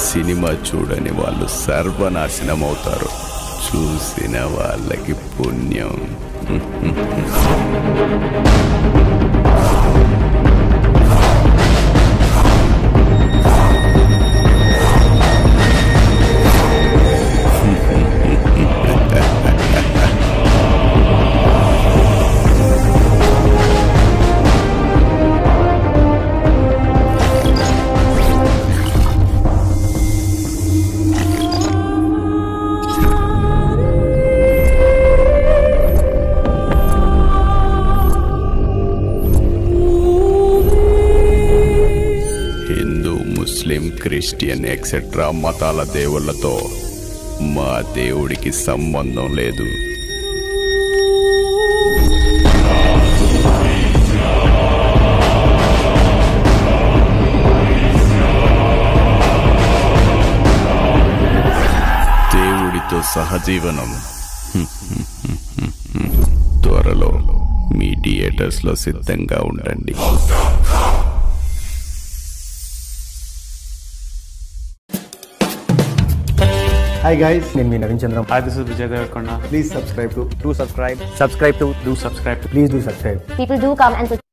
Cinema చూడని వాళ్ళు సర్వనాశనం అవుతారు చూసిన వాళ్ళకి పుణ్యం హిందూ ముస్లిం క్రిస్టియన్ ఎక్సెట్రా మతాల దేవుళ్ళతో మా దేవుడికి సంబంధం లేదు దేవుడితో సహజీవనం త్వరలో మీ థియేటర్స్లో సిద్ధంగా ఉండండి హాయ్ గైస్ నేను మీ Naveen Chandram Hi, this is Vijay Devarkonda. Please subscribe to do subscribe subscribe to Do subscribe to please do subscribe people do come and